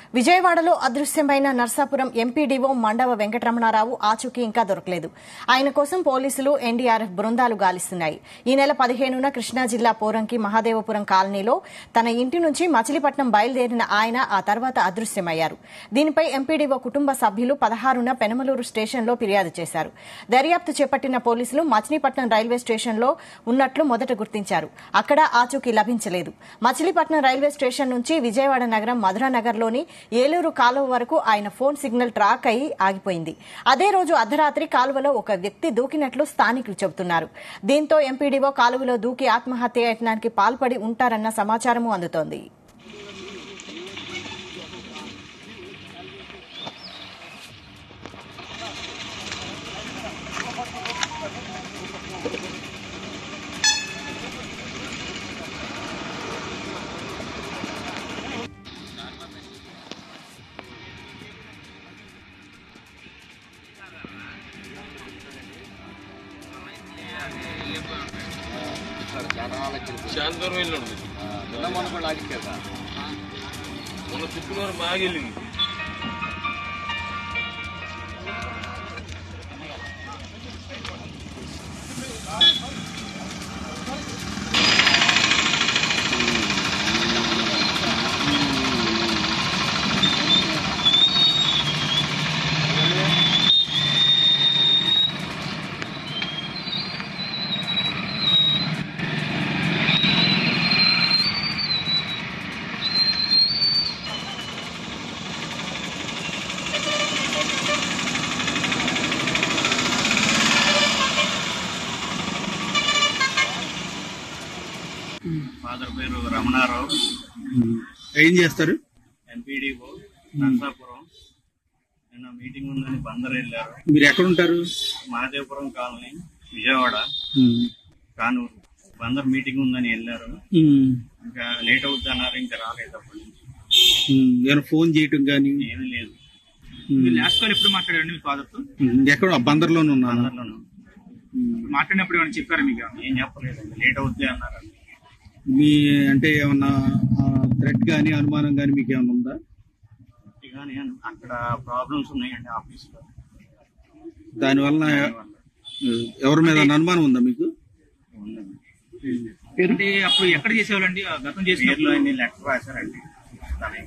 విజయవాడలో అదృశ్యమైన నర్సాపురం ఎంపీడీఓ మండవ వెంకటరమణారావు ఆచూకీ ఇంకా దొరకలేదు ఆయన కోసం పోలీసులు ఎన్డీఆర్ఎఫ్ బృందాలు గాలిస్తున్నాయి ఈ నెల పదిహేనున కృష్ణా జిల్లా పోరంకి మహాదేవపురం కాలనీలో తన ఇంటి నుంచి మచిలీపట్నం బయలుదేరిన ఆయన ఆ తర్వాత అదృశ్యమయ్యారు దీనిపై ఎంపీడీఓ కుటుంబ సభ్యులు పదహారున పెనమలూరు స్టేషన్లో ఫిర్యాదు చేశారు దర్యాప్తు చేపట్టిన పోలీసులు మచిలీపట్నం రైల్వే స్టేషన్లో ఉన్నట్లు మొదట గుర్తించారు అక్కడ ఆచూకీ లభించలేదు మచిలీపట్నం రైల్వే స్టేషన్ నుంచి విజయవాడ నగరం మధురానగర్లోని ఏలూరు కాలువ వరకు ఆయన ఫోన్ సిగ్నల్ ట్రాక్ అయి ఆగిపోయింది అదే రోజు అర్ధరాత్రి కాలువలో ఒక వ్యక్తి దూకినట్లు స్థానికులు చెబుతున్నారు దీంతో ఎంపీడీఓ కాలువలో దూకి ఆత్మహత్య యత్నానికి పాల్పడి ఉంటారన్న సమాచారము అందుతోంది ಶಾಂತವರ ಇಲ್ಲಿ ನೋಡ್ಬೇಕು ಮೊನ್ನೆ ಶುಕ್ರವಾರ ಮಾಗಿಲ್ಲಿ ఫాదర్ పేరు రమణారావు ఏం చేస్తారు ఎంపీడీఓ నర్సాపురం నిన్న మీటింగ్ ఉందని బందర్ వెళ్ళారు మీరు ఎక్కడ ఉంటారు మహాదేవపురం కాలనీ విజయవాడ కానూరు బందర్ మీటింగ్ ఉందని వెళ్ళారు ఇంకా లేట్ అవుతుంది అన్నారు ఇంకా రాలేదు అప్పటి నుంచి ఏమైనా ఫోన్ చేయటం కానీ ఏమీ లేదు లాస్ట్ కాల్ ఎప్పుడు మాట్లాడారండి మీ ఫాదర్ తో ఎక్కడ బందర్లోనే ఉన్నాను బందర్లోను మాట్లాడినప్పుడు ఏమైనా చెప్పారా మీకు ఏం చెప్పలేదు లేట్ అవుతుంది అన్నారు మీ అంటే ఏమన్నా థ్రెట్ కానీ అనుమానం కానీ మీకు ఏమైనా ఉందా కానీ అక్కడ ప్రాబ్లమ్స్ ఉన్నాయండి ఆఫీస్ లో దానివల్ల ఎవరి మీద అనుమానం ఉందా మీకు ఉందండి అంటే అప్పుడు ఎక్కడ చేసేవాళ్ళండి ఆ గతం పేర్లు చేసినప్పుడు అన్ని లెటర్ రాశారండి దాని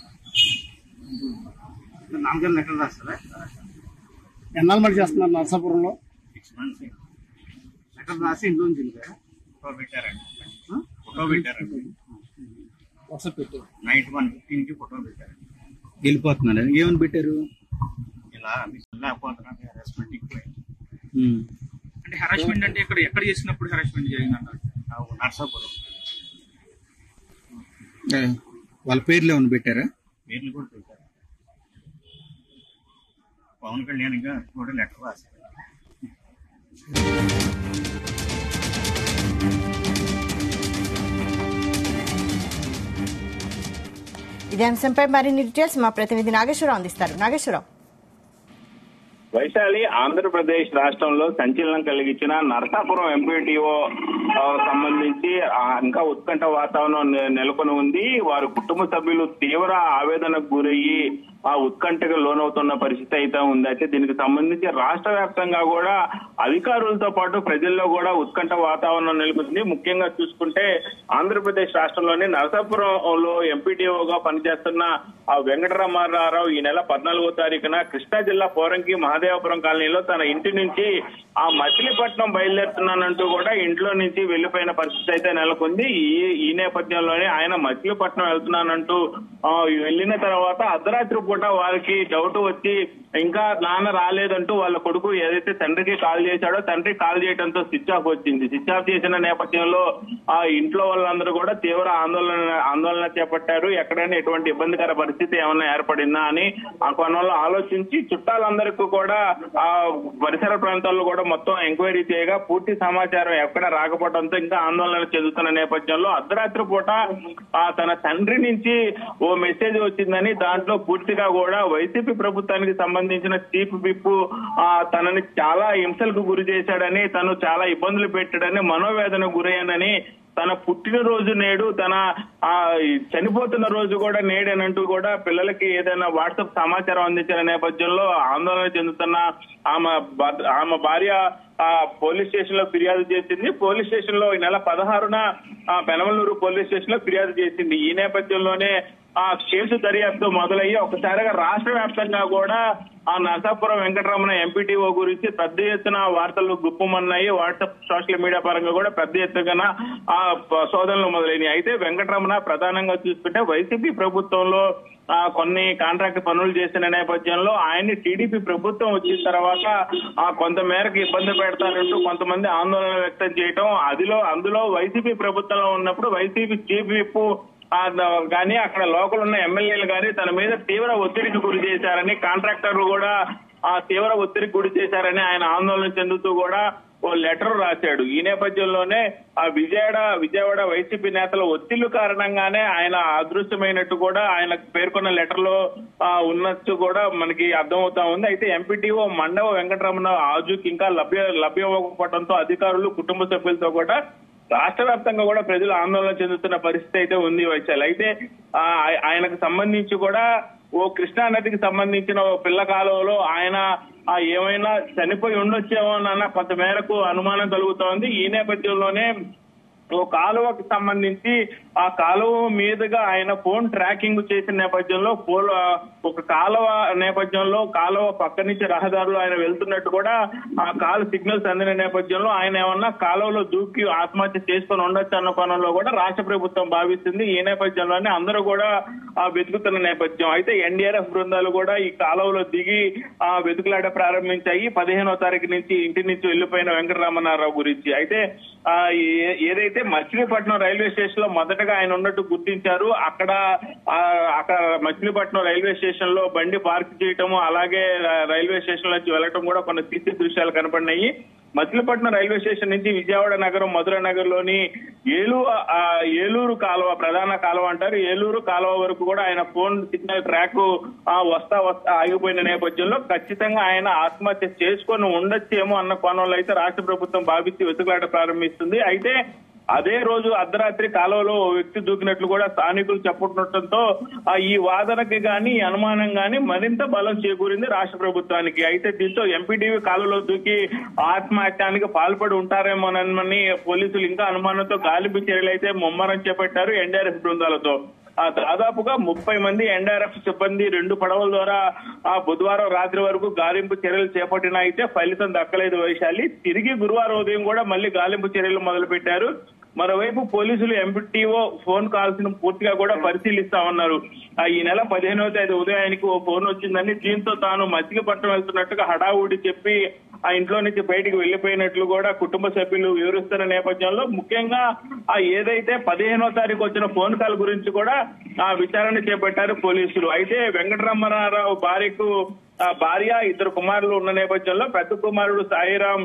నాన్నగారు లెటర్ రాస్తారా ఎన్నాళ్ళు మరి చేస్తున్నారు నరసాపురంలో సిక్స్ మంత్స్ లెటర్ రాసి ఇంట్లో నుంచి వెళ్ళిపోయారా? ఫోటో పెట్టారండి ఫోటో పెట్టారండి ఒకసారి పెట్టు నైట్ వన్ ఫిఫ్టీన్ కి ఫోటో పెట్టారండి వెళ్ళిపోతున్నాడు ఏమని పెట్టారు ఇలా మీకు లేకపోతున్నాను హెరాస్మెంట్ పోయింది ఉమ్. అంటే హెరాస్మెంట్ అంటే ఇక్కడ ఎక్కడ చేసినప్పుడు హెరాస్మెంట్ జరిగింది అన్నారు నర్సాపురం ఏ, వాళ్ళ పేర్లు ఏమైనా పెట్టారా పేర్లు కూడా పెట్టారు పవన్ కళ్యాణ్ గా కూడా లెటర్ రాశారు ఇదే అంశంపై మరిన్ని డీటెయిల్స్ మా ప్రతినిధి నాగేశ్వరరావు అందిస్తారు నాగేశ్వరరావు వైశాలి ఆంధ్రప్రదేశ్ రాష్ట్రంలో సంచలనం కలిగించిన నరసాపురం ఎంపీటీఓ సంబంధించి ఆ, ఇంకా ఉత్కంఠ వాతావరణం నె- నెలకొని ఉంది వారి కుటుంబ సభ్యులు తీవ్ర ఆవేదనకు గురయ్యి ఆ ఉత్కంఠకు లోనవుతున్న పరిస్థితి అయితే ఉంది అయితే దీనికి సంబంధించి రాష్ట్ర వ్యాప్తంగా కూడా అధికారులతో పాటు ప్రజల్లో కూడా ఉత్కంఠ వాతావరణం నెలకొంది ముఖ్యంగా చూసుకుంటే ఆంధ్రప్రదేశ్ రాష్ట్రంలోని నరసాపురంలో ఎంపీటీఓగా పనిచేస్తున్న ఆ వెంకటరామారావు ఈ నెల పద్నాలుగో తారీఖున కృష్ణా జిల్లా పోరంకి మహాదేవపురం కాలనీలో తన ఇంటి నుంచి ఆ మచిలీపట్నం బయలుదేరుతున్నానంటూ కూడా ఇంట్లో నుంచి వెళ్లిపోయిన పరిస్థితి అయితే నెలకొంది ఈ ఈ నేపథ్యంలోనే ఆయన మచిలీపట్నం వెళ్తున్నానంటూ ఆ, వెళ్ళిన తర్వాత అర్ధరాత్రి పూట వారికి డౌట్ వచ్చి ఇంకా నాన్న రాలేదంటూ వాళ్ళ కొడుకు ఏదైతే తండ్రికి కాల్ చేశాడో తండ్రి కాల్ చేయడంతో స్విచ్ ఆఫ్ వచ్చింది స్విచ్ ఆఫ్ చేసిన నేపథ్యంలో ఆ ఇంట్లో వాళ్ళందరూ కూడా తీవ్ర ఆందోళన ఆందోళన చేపట్టారు ఎక్కడైనా ఎటువంటి ఇబ్బందికర పరిస్థితి ఏమైనా ఏర్పడిందా అని ఆ కోణంలో ఆలోచించి చుట్టాలందరికీ కూడా ఆ పరిసర ప్రాంతాల్లో కూడా మొత్తం ఎంక్వైరీ చేయగా పూర్తి సమాచారం ఎక్కడ రాకపోవడంతో ఇంకా ఆందోళన చెందుతున్న నేపథ్యంలో అర్ధరాత్రి పూట ఆ తన తండ్రి నుంచి ఓ మెసేజ్ వచ్చిందని దాంట్లో పూర్తిగా కూడా వైసీపీ ప్రభుత్వానికి సంబంధించిన చీఫ్ విప్ ఆ తనని చాలా హింసలకు గురి చేశాడని తను చాలా ఇబ్బందులు పెట్టాడని మనోవేదన గురయ్యానని తన పుట్టినరోజు నేడు తన ఆ చనిపోతున్న రోజు కూడా నేడేనంటూ కూడా పిల్లలకి ఏదైనా వాట్సాప్ సమాచారం అందించిన నేపథ్యంలో ఆందోళన చెందుతున్న ఆమె భర్త- ఆమె భార్య ఆ పోలీస్ స్టేషన్ లో ఫిర్యాదు చేసింది పోలీస్ స్టేషన్ లో ఈ నెల పదహారున ఆ పెనమలూరు పోలీస్ స్టేషన్ లో ఫిర్యాదు చేసింది ఈ నేపథ్యంలోనే ఆ కేసు దర్యాప్తు మొదలయ్యి ఒకసారిగా రాష్ట్ర వ్యాప్తంగా కూడా ఆ నరసాపురం వెంకటరమణ ఎంపీటీఓ గురించి పెద్ద ఎత్తున వార్తలు గుప్పమన్నాయి వాట్సాప్ సోషల్ మీడియా పరంగా కూడా పెద్ద ఎత్తున ఆ ప- శోధనలు మొదలైనవి అయితే వెంకటరమణ ప్రధానంగా చూసుకుంటే వైసీపీ ప్రభుత్వంలో ఆ కొన్ని కాంట్రాక్ట్ పనులు చేసిన నేపథ్యంలో ఆయన్ని టీడీపీ ప్రభుత్వం వచ్చిన తర్వాత ఆ కొంత మేరకు ఇబ్బంది పెడతారంటూ కొంతమంది ఆందోళన వ్యక్తం చేయటం అదిలో అందులో వైసీపీ ప్రభుత్వంలో ఉన్నప్పుడు వైసీపీ చీఫ్ విప్ ఆ ద- కానీ అక్కడ లోకల్ ఉన్న ఎమ్మెల్యేలు కానీ తన మీద తీవ్ర ఒత్తిడికి గురి చేశారని కాంట్రాక్టర్లు కూడా ఆ తీవ్ర ఒత్తిడికి గురి చేశారని ఆయన ఆందోళన చెందుతూ కూడా ఓ లెటర్ రాశాడు ఈ నేపథ్యంలోనే ఆ విజయవాడ విజయవాడ వైసీపీ నేతల ఒత్తిళ్లు కారణంగానే ఆయన అదృశ్యమైనట్టు కూడా ఆయన పేర్కొన్న లెటర్ లో ఆ, ఉన్నట్టు కూడా మనకి అర్థమవుతా ఉంది అయితే ఎంపీటీఓ మండవ వెంకటరమణ ఆజుకి ఇంకా లభ్య లభ్యమవ్వకపోవడంతో అధికారులు కుటుంబ సభ్యులతో కూడా రాష్ట్ర వ్యాప్తంగా కూడా ప్రజలు ఆందోళన చెందుతున్న పరిస్థితి అయితే ఉంది వైశాల్ అయితే ఆ, ఆయ- ఆయనకు సంబంధించి కూడా ఓ కృష్ణా నదికి సంబంధించిన ఓ పిల్ల కాలువలో ఆయన ఆ ఏమైనా చనిపోయి ఉండొచ్చేమో అన్న కొంత మేరకు అనుమానం కలుగుతోంది ఈ నేపథ్యంలోనే ఓ కాలువకు సంబంధించి ఆ కాలువ మీదుగా ఆయన ఫోన్ ట్రాకింగ్ చేసిన నేపథ్యంలో పోల్ ఒక కాలువ నేపథ్యంలో కాలువ పక్క నుంచి రహదారులు ఆయన వెళ్తున్నట్టు కూడా ఆ కాలు సిగ్నల్స్ అందిన నేపథ్యంలో ఆయన ఏమన్నా కాలువలో దూకి ఆత్మహత్య చేసుకొని ఉండొచ్చు అన్న కోణంలో కూడా రాష్ట్ర ప్రభుత్వం భావిస్తుంది ఈ నేపథ్యంలోనే అందరూ కూడా ఆ వెతుకుతున్న నేపథ్యం అయితే ఎన్డీఆర్ఎఫ్ బృందాలు కూడా ఈ కాలువలో దిగి ఆ వెతుకులాట ప్రారంభించాయి పదిహేనో తారీఖు నుంచి ఇంటి నుంచి వెళ్లిపోయిన వెంకటరామనారావు గురించి అయితే ఆ ఏ- ఏదైతే మచిలీపట్నం రైల్వే స్టేషన్ లో మొదటగా ఆయన ఉన్నట్టు గుర్తించారు అక్కడ ఆ, అక్కడ మచిలీపట్నం రైల్వే స్టేషన్ లో బండి పార్క్ చేయటము అలాగే ర- రైల్వే స్టేషన్ నుంచి వెళ్ళటం కూడా కొన్ని సీసీ దృశ్యాలు కనపడినాయి మచిలీపట్నం రైల్వే స్టేషన్ నుంచి విజయవాడ నగరం మధుర నగర్ లోని ఏలూరు ఆ, ఏలూరు కాలువ ప్రధాన కాలువ అంటారు ఏలూరు కాలువ వరకు కూడా ఆయన ఫోన్ సిగ్నల్ ట్రాక్ ఆ, వస్తా వస్తా ఆగిపోయిన నేపథ్యంలో ఖచ్చితంగా ఆయన ఆత్మహత్య చేసుకొని ఉండొచ్చేమో అన్న కోణంలో అయితే రాష్ట్ర ప్రభుత్వం భావించి వెతుకులాట ప్రారంభిస్తుంది అయితే అదే రోజు అర్ధరాత్రి కాలువలో ఓ వ్యక్తి దూకినట్లు కూడా స్థానికులు చెప్పుకుండటంతో ఆ ఈ వాదనకి గాని ఈ అనుమానం గాని మరింత బలం చేకూరింది రాష్ట్ర ప్రభుత్వానికి అయితే దీంతో ఎంపీడీవీ కాలువలో దూకి ఆత్మహత్యానికి పాల్పడి ఉంటారేమోనని పోలీసులు ఇంకా అనుమానంతో గాలింపు చర్యలు అయితే ముమ్మరం చేపట్టారు ఎన్డీఆర్ఎఫ్ బృందాలతో ఆ దాదాపుగా ముప్పై మంది ఎన్డీఆర్ఎఫ్ సిబ్బంది రెండు పడవల ద్వారా ఆ బుధవారం రాత్రి వరకు గాలింపు చర్యలు చేపట్టిన అయితే ఫలితం దక్కలేదు వైశాలి తిరిగి గురువారం ఉదయం కూడా మళ్ళీ గాలింపు చర్యలు మొదలు పెట్టారు మరోవైపు పోలీసులు ఎంపీటీఓ ఫోన్ కాల్స్ ను పూర్తిగా కూడా పరిశీలిస్తా ఉన్నారు ఆ ఈ నెల పదిహేనవ తేదీ ఉదయానికి ఓ ఫోన్ వచ్చిందని దీంతో తాను మచ్చికపట్నం వెళ్తున్నట్టుగా హడావుడి చెప్పి ఆ ఇంట్లో నుంచి బయటికి వెళ్లిపోయినట్లు కూడా కుటుంబ సభ్యులు వివరిస్తున్న నేపథ్యంలో ముఖ్యంగా ఆ ఏదైతే పదిహేనో తారీఖు వచ్చిన ఫోన్ కాల్ గురించి కూడా ఆ విచారణ చేపట్టారు పోలీసులు అయితే వెంకటరమణారావు భార్యకు ఆ భార్య ఇద్దరు కుమారులు ఉన్న నేపథ్యంలో పెద్ద కుమారుడు సాయిరాం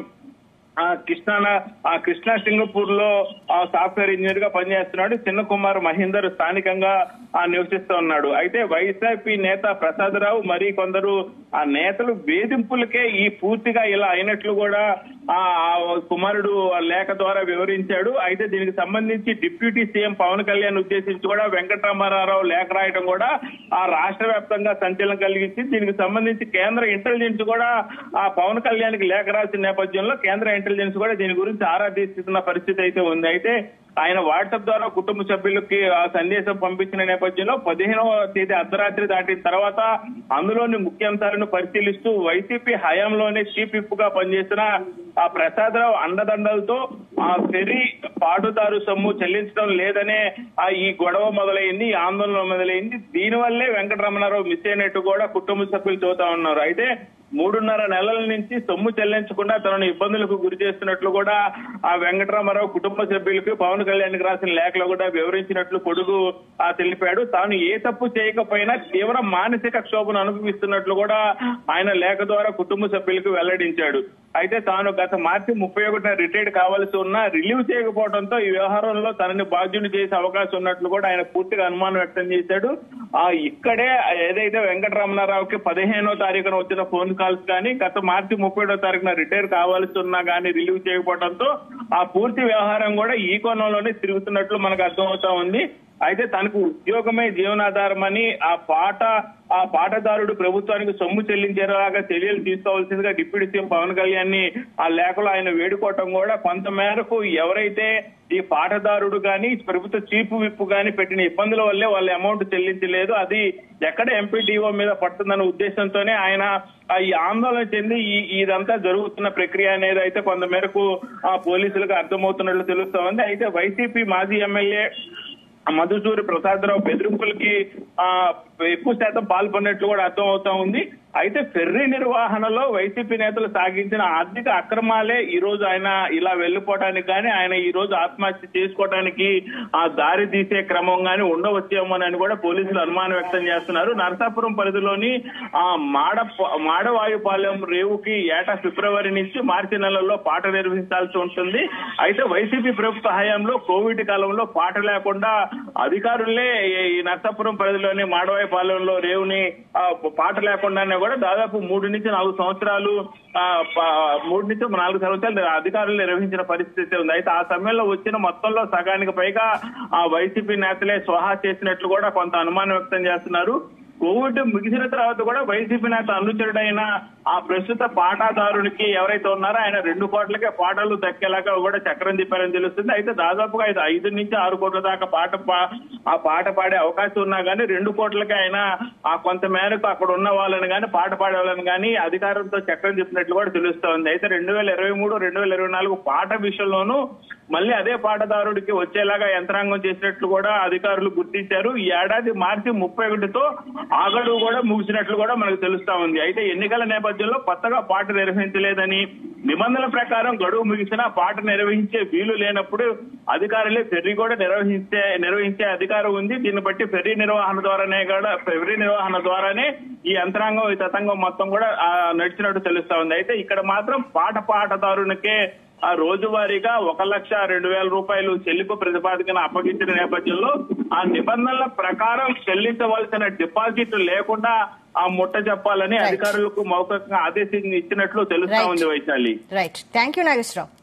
ఆ కృష్ణా ఆ కృష్ణా సింగపూర్ లో ఆ సాఫ్ట్వేర్ ఇంజనీర్ గా పనిచేస్తున్నాడు చిన్న కుమార్ మహేందర్ స్థానికంగా ఆ నివసిస్తూ ఉన్నాడు అయితే వైఎస్ఆర్పీ నేత ప్రసాదరావు మరి కొందరు ఆ నేతలు వేధింపులకే ఈ పూర్తిగా ఇలా అయినట్లు కూడా ఆ ఆ కుమారుడు ఆ లేఖ ద్వారా వివరించాడు అయితే దీనికి సంబంధించి డిప్యూటీ సీఎం పవన్ కళ్యాణ్ ఉద్దేశించి కూడా వెంకటరామారావు లేఖ రాయడం కూడా ఆ రాష్ట్ర వ్యాప్తంగా సంచలనం కలిగించి దీనికి సంబంధించి కేంద్ర ఇంటెలిజెన్స్ కూడా ఆ పవన్ కళ్యాణ్ కి లేఖ రాసిన నేపథ్యంలో కేంద్ర ఇంటెలిజెన్స్ కూడా దీని గురించి ఆరా తీస్తున్న పరిస్థితి అయితే ఉంది అయితే ఆయన వాట్సాప్ ద్వారా కుటుంబ సభ్యులకి ఆ సందేశం పంపించిన నేపథ్యంలో పదిహేనవ తేదీ అర్ధరాత్రి దాటిన తర్వాత అందులోని ముఖ్యాంశాలను పరిశీలిస్తూ వైసీపీ హయాంలోనే చీఫ్ విప్ గా పనిచేసిన ఆ ప్రసాదరావు అండదండలతో ఆ ఫెరీ పాటుదారు సొమ్ము చెల్లించడం లేదనే ఆ ఈ గొడవ మొదలైంది ఈ ఆందోళన మొదలైంది దీనివల్లే వెంకటరమణారావు మిస్ అయినట్టు కూడా కుటుంబ సభ్యులు చూతా ఉన్నారు అయితే మూడున్నర నెలల నుంచి సొమ్ము చెల్లించకుండా తనను ఇబ్బందులకు గురి చేస్తున్నట్లు కూడా ఆ వెంకటరామారావు కుటుంబ సభ్యులకు పవన్ కళ్యాణ్ రాసిన లేఖలో కూడా వివరించినట్లు కొడుకు ఆ తెలిపాడు తాను ఏ తప్పు చేయకపోయినా తీవ్ర మానసిక క్షోభను అనుభవిస్తున్నట్లు కూడా ఆయన లేఖ ద్వారా కుటుంబ సభ్యులకు వెల్లడించాడు అయితే తాను గత మార్చి ముప్పై ఒకటిన రిటైర్డ్ కావాల్సి ఉన్నా రిలీవ్ చేయకపోవడంతో ఈ వ్యవహారంలో తనని బాధ్యుని చేసే అవకాశం ఉన్నట్లు కూడా ఆయన పూర్తిగా అనుమానం వ్యక్తం చేశాడు ఆ ఇక్కడే ఏదైతే వెంకటరమణారావుకి పదిహేనో తారీఖున వచ్చిన ఫోన్ కాల్స్ కానీ గత మార్చి ముప్పై ఏడో తారీఖున రిటైర్ కావాల్సి ఉన్నా కానీ రిలీవ్ చేయకపోవడంతో ఆ పూర్తి వ్యవహారం కూడా ఈ కోణంలోనే తిరుగుతున్నట్లు మనకు అర్థమవుతా ఉంది అయితే తనకు ఉద్యోగమే జీవనాధారమని ఆ పాట ఆ పాటదారుడు ప్రభుత్వానికి సొమ్ము చెల్లించేలాగా చర్యలు తీసుకోవాల్సిందిగా డిప్యూటీ సీఎం పవన్ కళ్యాణ్ ని ఆ లేఖలో ఆయన వేడుకోవటం కూడా కొంత మేరకు ఎవరైతే ఈ పాటదారుడు గాని ప్రభుత్వ చీఫ్ విప్ గాని పెట్టిన ఇబ్బందుల వల్లే వాళ్ళ అమౌంట్ చెల్లించలేదు అది ఎక్కడ ఎంపీడీఓ మీద పడుతుందన్న ఉద్దేశంతోనే ఆయన ఆ ఈ ఆందోళన చెంది ఈ ఇదంతా జరుగుతున్న ప్రక్రియ అనేది అయితే కొంత మేరకు ఆ పోలీసులకు అర్థమవుతున్నట్లు తెలుస్తా ఉంది అయితే వైసీపీ మాజీ ఎమ్మెల్యే మధుసూరి ప్రసాదరావు బెదిరింపులకి ఆ ఎక్కువ శాతం పాల్పడినట్లు కూడా అర్థం అవుతా ఉంది అయితే ఫెర్రీ నిర్వహణలో వైసీపీ నేతలు సాగించిన ఆర్థిక అక్రమాలే ఈ రోజు ఆయన ఇలా వెళ్లిపోవడానికి కానీ ఆయన ఈ రోజు ఆత్మహత్య చేసుకోవడానికి ఆ దారి తీసే క్రమం గాని ఉండవచ్చేమోనని కూడా పోలీసులు అనుమానం వ్యక్తం చేస్తున్నారు నరసాపురం పరిధిలోని ఆ మాడ మాడవాయుపాలెం రేవుకి ఏటా ఫిబ్రవరి నుంచి మార్చి నెలల్లో పాట నిర్వహించాల్సి ఉంటుంది అయితే వైసీపీ ప్రభుత్వ హయాంలో కోవిడ్ కాలంలో పాట లేకుండా అధికారులే ఈ నరసాపురం పరిధిలోని మాడవాయిపాలెంలో రేవుని ఆ, పాట లేకుండానే కూడా దాదాపు మూడు నుంచి నాలుగు సంవత్సరాలు ఆ, ప- మూడు నుంచి నాలుగు సంవత్సరాలు అధికారులు నిర్వహించిన పరిస్థితి ఉంది అయితే ఆ సమయంలో వచ్చిన మొత్తంలో సగానికి పైగా ఆ వైసీపీ నేతలే స్వహా చేసినట్లు కూడా కొంత అనుమానం వ్యక్తం చేస్తున్నారు కోవిడ్ ముగిసిన తర్వాత కూడా వైసీపీ నేత అనుచరుడైన ఆ ప్రస్తుత పాటాదారునికి ఎవరైతే ఉన్నారో ఆయన రెండు కోట్లకే పాటలు దక్కేలాగా కూడా చక్రం తిప్పారని తెలుస్తుంది అయితే దాదాపుగా ఐదు ఐదు నుంచి ఆరు కోట్ల దాకా పాట పా- ఆ పాట పాడే అవకాశం ఉన్నా కానీ రెండు కోట్లకి ఆయన ఆ కొంత మేరకు అక్కడ ఉన్న వాళ్ళని కానీ పాట పాడే వాళ్ళని కానీ అధికారంతో చక్రం తిప్పినట్లు కూడా తెలుస్తోంది అయితే రెండు వేల ఇరవై మూడు రెండు వేల ఇరవై నాలుగు పాట విషయంలోనూ మళ్ళీ అదే పాటదారుడికి వచ్చేలాగా యంత్రాంగం చేసినట్లు కూడా అధికారులు గుర్తించారు ఈ ఏడాది మార్చి ముప్పై ఒకటితో ఆ గడువు కూడా ముగిసినట్లు కూడా మనకు తెలుస్తా ఉంది అయితే ఎన్నికల నేపథ్యంలో కొత్తగా పాట నిర్వహించలేదని నిబంధనల ప్రకారం గడువు ముగిసినా పాట నిర్వహించే వీలు లేనప్పుడు అధికారులే ఫెర్రీ కూడా నిర్వహించే నిర్వహించే అధికారం ఉంది దీన్ని బట్టి ఫెర్రీ నిర్వహణ ద్వారానే కూడా ఫెర్రీ నిర్వహణ ద్వారానే ఈ యంత్రాంగం ఈ తతంగం మొత్తం కూడా ఆ, నడిచినట్టు తెలుస్తా ఉంది అయితే ఇక్కడ మాత్రం పాట పాటదారునికే ఆ రోజువారీగా ఒక లక్ష రెండు వేల రూపాయలు చెల్లింపు ప్రతిపాదికన అప్పగించిన నేపథ్యంలో ఆ నిబంధనల ప్రకారం చెల్లించవలసిన డిపాజిట్ లేకుండా ఆ ముట్ట చెప్పాలని Right. అధికారులకు మౌఖికంగా ఆదేశం ఇచ్చినట్లు తెలుస్తా Right. ఉంది Vaishali right thank you Nageswararao